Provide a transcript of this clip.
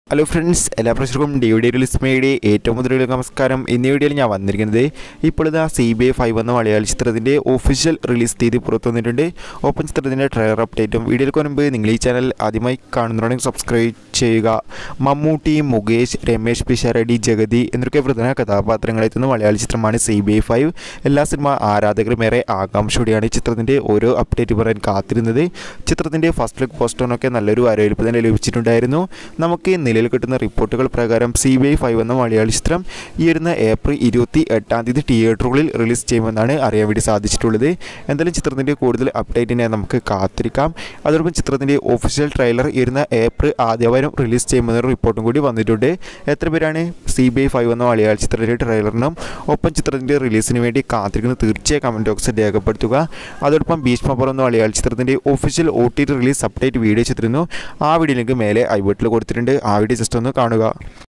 hello friends എല്ലാ പ്രേക്ഷകർക്കും D V D ലിസ്മയുടെ ഏറ്റവും മുതലുള്ള നമസ്കാരം ഇന്ന വീഡിയോയിൽ ഞാൻ വന്നിരിക്കുന്നത് ഇപ്പോൾ ഇതാ സി ബി ഐ ഫൈവ് എന്ന മലയാള ചിത്രത്തിൻ്റെ ഒഫീഷ്യൽ റിലീസ് തീയതി പുറത്തു വന്നിട്ടുണ്ട് ഓപ്പൺ ചിത്രത്തിൻ്റെ ട്രെയിലർ അപ്ഡേറ്റും വീഡിയോയ്ക്ക് മുൻപ് നിങ്ങൾ ഈ ചാനൽ ആദ്യമായി കാണുന്നുണ്ടെങ്കിൽ സബ്സ്ക്രൈബ് ചെയ്യുക മമ്മൂട്ടി മുകേഷ് രമേശ് പിഷാരടി ജഗതി എന്നൊക്കെ പ്രധാന കഥാപാത്രങ്ങളെത്തുന്ന മലയാള ചിത്രമാണ് സി ബി ഐ ഫൈവ് എല്ലാ സിനിമ ആരാധകരും ഏറെ ആകാംക്ഷയോടെയാണ് ഈ ചിത്രത്തിൻ്റെ ഓരോ അപ്ഡേറ്റ് പറയാൻ കാത്തിരുന്നത് ചിത്രത്തിൻ്റെ ഫസ്റ്റ് ലുക്ക് പോസ്റ്ററിനൊക്കെ നല്ലൊരു വരവേൽപ്പ് തന്നെ ലഭിച്ചിട്ടുണ്ടായിരുന്നു നമുക്ക് നിലയിൽ കിട്ടുന്ന റിപ്പോർട്ടുകൾ പ്രകാരം സി ബി ഐ ഫൈവ് എന്ന മലയാള ചിത്രം ഈ വരുന്ന ഏപ്രിൽ ഇരുപത്തി എട്ടാം തീയതി തിയേറ്ററുകളിൽ റിലീസ് ചെയ്യുമെന്നാണ് അറിയാൻ വേണ്ടി സാധിച്ചിട്ടുള്ളത് എന്തായാലും ചിത്രത്തിൻ്റെ കൂടുതൽ അപ്ഡേറ്റിനെ നമുക്ക് കാത്തിരിക്കാം അതോടൊപ്പം ചിത്രത്തിൻ്റെ ഒഫീഷ്യൽ ട്രെയിലർ ഈ വരുന്ന ഏപ്രിൽ ആദ്യവാരം റിലീസ് ചെയ്യുമെന്നൊരു റിപ്പോർട്ടും കൂടി വന്നിട്ടുണ്ട് എത്ര പേരാണ് സി ബി ഐ ഫൈവ് എന്ന മലയാള ചിത്രത്തിൻ്റെ ട്രെയിലറിനും ഒപ്പം ചിത്രത്തിൻ്റെ റിലീസിന് വേണ്ടി കാത്തിരിക്കുന്നത് തീർച്ചയായും കമൻറ്റ് ബോക്സിൽ രേഖപ്പെടുത്തുക അതോടൊപ്പം ഭീഷ്മപുരം എന്ന മലയാള ചിത്രത്തിൻ്റെ official O T release update video ചെയ്തിരുന്നു ആ വീഡിയോ ലിങ്ക് മേലെ ഐ ബട്ടിൽ കൊടുത്തിട്ടുണ്ട് ആ വീഡിയോ ജസ്റ്റ് ഒന്ന് കാണുക